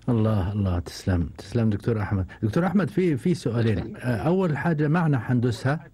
الله الله تسلم تسلم دكتور احمد دكتور احمد في في سؤالين آه، اول حاجه معنى حندوسها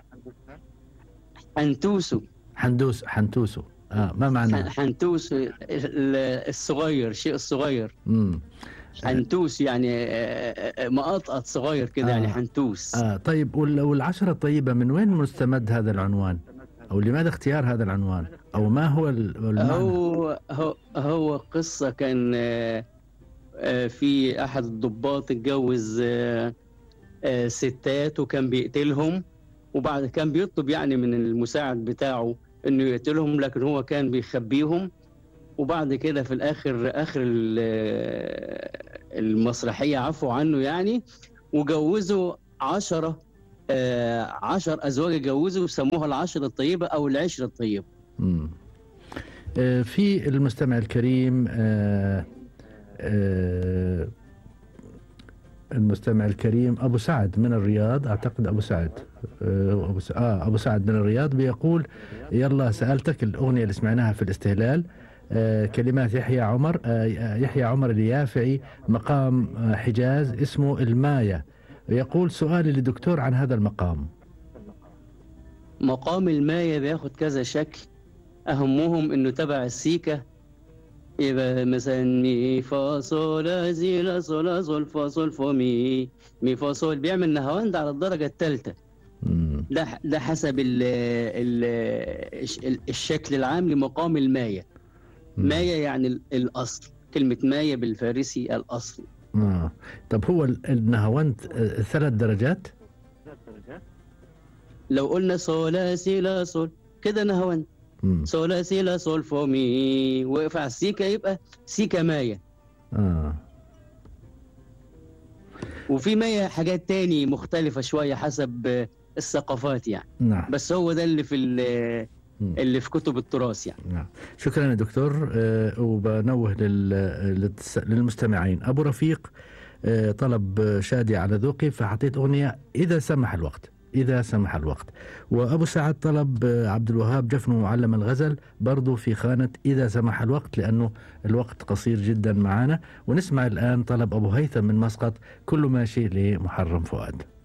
حنتوسو حندوس حنتوسو اه ما معنى حنتوس ال- الصغير الشيء الصغير امم حنتوس يعني آه، آه، مقطقط صغير كده يعني آه. حنتوس آه طيب وال- والعشرة الطيبة من وين مستمد هذا العنوان؟ أو لماذا اختيار هذا العنوان؟ أو ما هو ال- المعنى؟ هو هو هو قصة كان آه، آه، في أحد الضباط اتجوز آه، آه، ستات وكان بيقتلهم وبعد كان بيطلب يعني من المساعد بتاعه إنه يقتلهم لكن هو كان بيخبيهم وبعد كده في الآخر آخر ال- آه، المسرحية عفوا عنه يعني وجوزوا عشرة آه، عشر أزواج جوزوا وسموها العشرة الطيبة أو العشرة الطيبة مم. آه في المستمع الكريم آه آه المستمع الكريم أبو سعد من الرياض أعتقد أبو سعد آه أبو, س... آه أبو سعد من الرياض بيقول يلا سألتك الأغنية اللي سمعناها في الاستهلال آه كلمات يحيى عمر آه يحيى عمر اليافعي مقام آه حجاز اسمه الماية يقول سؤالي للدكتور عن هذا المقام مقام الماية بياخد كذا شكل أهمهم إنه تبع السيكة يبقى مثلا مي فا صول لا زي لا صول لا صول فا صول فا مي مي فا صول بيعمل نهاوند على الدرجة الثالثة مم. ده ده حسب ال ال ال الشكل العام لمقام الماية مم. ماية يعني ال- الأصل كلمة ماية بالفارسي الأصل آه. طب هو ال- النهاوند آه، ثلاث درجات لو قلنا صول لا سي لا صول كده نهاوند مم. صول لا سي لا صول فا مي وقف على السيكة يبقى سيكة ماية آه. وفي مية حاجات تاني مختلفة شوية حسب آه، الثقافات يعني نعم بس هو ده اللي في ال- مم. اللي في كتب التراث يعني نعم شكرا يا دكتور آه، وبنوه لل- للس- للمستمعين أبو رفيق آه، طلب آه، شادي على ذوقي فحطيت أغنية إذا سمح الوقت إذا سمح الوقت وأبو سعد طلب آه، عبد الوهاب جفن معلم الغزل برضو في خانة إذا سمح الوقت لأنه الوقت قصير جدا معنا ونسمع الآن طلب أبو هيثم من مسقط كل ماشي لمحرم فؤاد